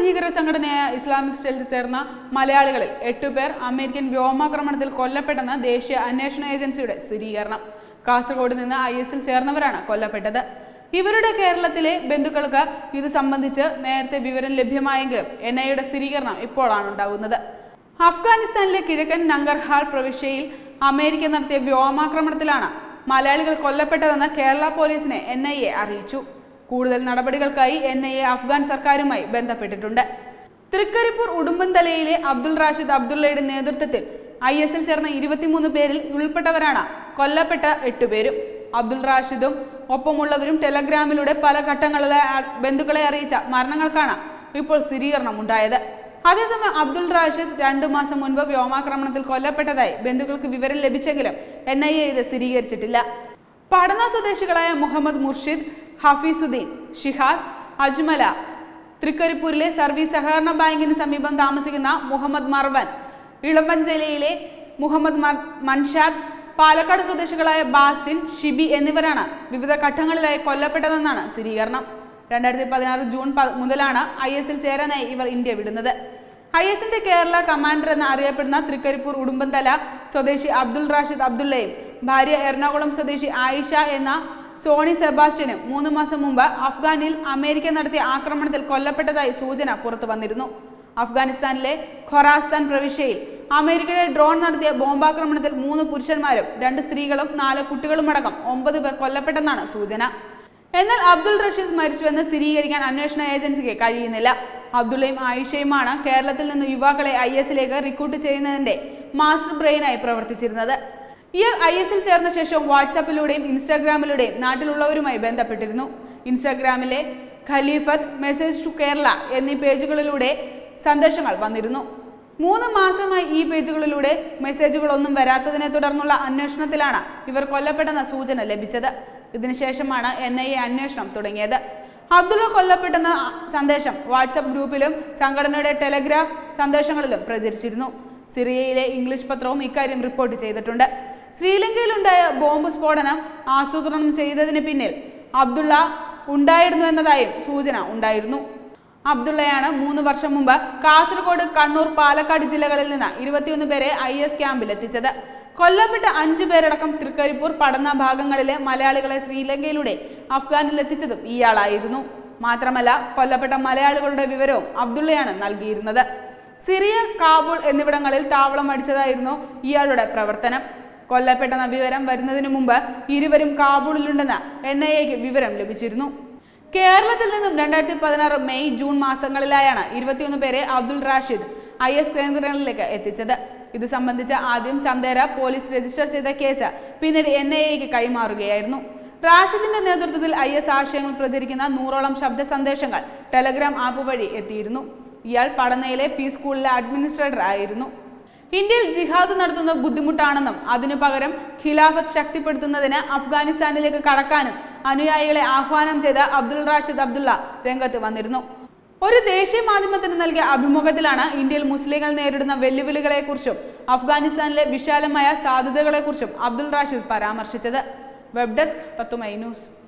ഭീകര സംഘടനയായ ഇസ്ലാമിക് സ്റ്റേറ്റിൽ ചേർന്ന മലയാളികളിൽ എട്ടുപേർ അമേരിക്കൻ വ്യോമാക്രമണത്തിൽ കൊല്ലപ്പെട്ടെന്ന് ദേശീയ അന്വേഷണ ഏജൻസിയുടെ സ്ഥിരീകരണം കാസർഗോഡ് നിന്ന് ഐ എസിൽ ചേർന്നവരാണ് കൊല്ലപ്പെട്ടത് ഇവരുടെ കേരളത്തിലെ ബന്ധുക്കൾക്ക് ഇത് സംബന്ധിച്ച് നേരത്തെ വിവരം ലഭ്യമായെങ്കിലും എൻ ഐയുടെ സ്ഥിരീകരണം ഇപ്പോഴാണ് ഉണ്ടാകുന്നത് അഫ്ഗാനിസ്ഥാനിലെ കിഴക്കൻ നങ്കർഹാൾ പ്രവിശ്യയിൽ അമേരിക്ക നടത്തിയ വ്യോമാക്രമണത്തിലാണ് മലയാളികൾ കൊല്ലപ്പെട്ടതെന്ന് കേരള പോലീസിനെ എൻ ഐ എ അറിയിച്ചു കൂടുതൽ നടപടികൾക്കായി എൻ ഐ എ അഫ്ഗാൻ സർക്കാരുമായി ബന്ധപ്പെട്ടിട്ടുണ്ട് തൃക്കരിപ്പൂർ ഉടുമ്പൻതലയിലെ അബ്ദുൾ റാഷിദ് അബ്ദുള്ളയുടെ നേതൃത്വത്തിൽ ഐ എസിൽ ചേർന്ന ഇരുപത്തിമൂന്ന് പേരിൽ ഉൾപ്പെട്ടവരാണ് കൊല്ലപ്പെട്ട എട്ടുപേരും അബ്ദുൾ റാഷിദും ഒപ്പമുള്ളവരും ടെലഗ്രാമിലൂടെ പല ഘട്ടങ്ങളിലെ ആ- ബന്ധുക്കളെ അറിയിച്ച മരണങ്ങൾക്കാണ് ഇപ്പോൾ സ്ഥിരീകരണം ഉണ്ടായത് അതേസമയം അബ്ദുൾ റാഷിദ് രണ്ടു മാസം മുൻപ് വ്യോമാക്രമണത്തിൽ കൊല്ലപ്പെട്ടതായി ബന്ധുക്കൾക്ക് വിവരം ലഭിച്ചെങ്കിലും എൻ ഐ എ ഇത് സ്ഥിരീകരിച്ചിട്ടില്ല പടന സ്വദേശികളായ മുഹമ്മദ് മുർഷിദ് ഹഫീസുദ്ദീൻ ഷിഹാസ് അജ്മല തൃക്കരിപ്പൂരിലെ സർവീസ് സഹകരണ ബാങ്കിന് സമീപം താമസിക്കുന്ന മുഹമ്മദ് മർവൻ ഇളമ്പഞ്ചലിയിലെ മുഹമ്മദ് മർ- മൻഷാദ് പാലക്കാട് സ്വദേശികളായ ബാസ്റ്റിൻ ഷിബി എന്നിവരാണ് വിവിധ ഘട്ടങ്ങളിലായി കൊല്ലപ്പെട്ടതെന്നാണ് സ്ഥിരീകരണം രണ്ടായിരത്തി പതിനാറ് ജൂൺ പ- മുതലാണ് ഐ എസിൽ ചേരാനായി ഇവർ ഇന്ത്യ വിടുന്നത് ഐ എസിന്റെ കേരള കമാൻഡർ എന്ന് അറിയപ്പെടുന്ന തൃക്കരിപ്പൂർ ഉടുമ്പന്തല സ്വദേശി അബ്ദുൾ റാഷിദ് അബ്ദുള്ളയും ഭാര്യ എറണാകുളം സ്വദേശി ആയിഷ എന്ന സോണി സെബാസ്റ്റ്യനും മൂന്ന് മാസം മുമ്പ് അഫ്ഗാനിൽ അമേരിക്ക നടത്തിയ ആക്രമണത്തിൽ കൊല്ലപ്പെട്ടതായി സൂചന പുറത്തു വന്നിരുന്നു അഫ്ഗാനിസ്ഥാനിലെ ഖൊറാസ്ഥാൻ പ്രവിശ്യയിൽ അമേരിക്കയുടെ ഡ്രോൺ നടത്തിയ ബോംബാക്രമണത്തിൽ മൂന്ന് പുരുഷന്മാരും രണ്ട് സ്ത്രീകളും നാല് കുട്ടികളുമടക്കം ഒമ്പത് പേർ കൊല്ലപ്പെട്ടെന്നാണ് സൂചന എന്നാൽ അബ്ദുൾ റഷീദ് മരിച്ചുവെന്ന് സ്ഥിരീകരിക്കാൻ അന്വേഷണ ഏജൻസിക്ക് കഴിയുന്നില്ല അബ്ദുള്ളയും ആയിഷയുമാണ് കേരളത്തിൽ നിന്ന് യുവാക്കളെ ഐ എസിലേക്ക് റിക്രൂട്ട് ചെയ്യുന്നതിന്റെ മാസ്റ്റർ ബ്രെയിനായി പ്രവർത്തിച്ചിരുന്നത് ഇയാൾ ഐ എസിൽ ചേർന്ന ശേഷം വാട്സാപ്പിലൂടെയും ഇൻസ്റ്റാഗ്രാമിലൂടെയും നാട്ടിലുള്ളവരുമായി ബന്ധപ്പെട്ടിരുന്നു ഇൻസ്റ്റാഗ്രാമിലെ ഖലീഫത്ത് മെസ്സേജ് ടു കേരള എന്നീ പേജുകളിലൂടെ സന്ദേശങ്ങൾ വന്നിരുന്നു മൂന്ന് മാസമായി ഈ പേജുകളിലൂടെ മെസ്സേജുകളൊന്നും വരാത്തതിനെ തുടർന്നുള്ള അന്വേഷണത്തിലാണ് ഇവർ കൊല്ലപ്പെട്ടെന്ന സൂചന ലഭിച്ചത് ഇതിനുശേഷമാണ് എൻ ഐ എ അന്വേഷണം തുടങ്ങിയത് അബ്ദുള്ള കൊല്ലപ്പെട്ടെന്ന സന്ദേശം വാട്സപ്പ് ഗ്രൂപ്പിലും സംഘടനയുടെ ടെലഗ്രാഫ് സന്ദേശങ്ങളിലും പ്രചരിച്ചിരുന്നു സിറിയയിലെ ഇംഗ്ലീഷ് പത്രവും ഇക്കാര്യം റിപ്പോർട്ട് ചെയ്തിട്ടുണ്ട് ശ്രീലങ്കയിലുണ്ടായ ബോംബ് സ്ഫോടനം ആസൂത്രണം ചെയ്തതിന് പിന്നിൽ അബ്ദുള്ള ഉണ്ടായിരുന്നു എന്നതായും സൂചന ഉണ്ടായിരുന്നു അബ്ദുള്ളയാണ് മൂന്ന് വർഷം മുമ്പ് കാസർഗോഡ് കണ്ണൂർ പാലക്കാട് ജില്ലകളിൽ നിന്ന് ഇരുപത്തിയൊന്ന് പേരെ ഐ എസ് ക്യാമ്പിൽ എത്തിച്ചത് കൊല്ലപ്പെട്ട അഞ്ചു പേരടക്കം തൃക്കരിപ്പൂർ പടന്ന ഭാഗങ്ങളിലെ മലയാളികളെ ശ്രീലങ്കയിലൂടെ അഫ്ഗാനിൽ എത്തിച്ചതും ഇയാളായിരുന്നു മാത്രമല്ല കൊല്ലപ്പെട്ട മലയാളികളുടെ വിവരവും അബ്ദുള്ളയാണ് നൽകിയിരുന്നത് സിറിയ കാബൂൾ എന്നിവിടങ്ങളിൽ താവളം അടിച്ചതായിരുന്നു ഇയാളുടെ പ്രവർത്തനം കൊല്ലപ്പെട്ടെന്ന വിവരം വരുന്നതിനു മുമ്പ് ഇരുവരും കാബൂളിലുണ്ടെന്ന് എൻ ഐ എക്ക് വിവരം ലഭിച്ചിരുന്നു കേരളത്തിൽ നിന്നും രണ്ടായിരത്തി പതിനാറ് മെയ് ജൂൺ മാസങ്ങളിലായാണ് ഇരുപത്തിയൊന്ന് പേരെ അബ്ദുൾ റാഷിദ് ഐ എസ് കേന്ദ്രങ്ങളിലേക്ക് എത്തിച്ചത് ഇത് സംബന്ധിച്ച് ആദ്യം ചന്ദേര പോലീസ് രജിസ്റ്റർ ചെയ്ത കേസ് പിന്നീട് എൻ ഐ എക്ക് കൈമാറുകയായിരുന്നു റാഷിദിന്റെ നേതൃത്വത്തിൽ ഐ എസ് ആശയങ്ങൾ പ്രചരിക്കുന്ന നൂറോളം ശബ്ദ സന്ദേശങ്ങൾ ടെലഗ്രാം ആപ്പ് വഴി എത്തിയിരുന്നു ഇയാൾ പടനയിലെ പി സ്കൂളിലെ അഡ്മിനിസ്ട്രേറ്റർ ആയിരുന്നു ഇന്ത്യയിൽ ജിഹാദ് നടത്തുന്നത് ബുദ്ധിമുട്ടാണെന്നും അതിനു പകരം ഖിലാഫത്ത് ശക്തിപ്പെടുത്തുന്നതിന് അഫ്ഗാനിസ്ഥാനിലേക്ക് കടക്കാനും അനുയായികളെ ആഹ്വാനം ചെയ്ത അബ്ദുൾ റാഷിദ് അബ്ദുള്ള രംഗത്ത് വന്നിരുന്നു ഒരു ദേശീയ മാധ്യമത്തിന് നൽകിയ അഭിമുഖത്തിലാണ് ഇന്ത്യയിൽ മുസ്ലിങ്ങൾ നേരിടുന്ന വെല്ലുവിളികളെക്കുറിച്ചും അഫ്ഗാനിസ്ഥാനിലെ വിശാലമായ സാധ്യതകളെക്കുറിച്ചും അബ്ദുൾ റാഷിദ് പരാമർശിച്ചത് വെബ് ഡെസ്ക് തത്തുമൈ ന്യൂസ്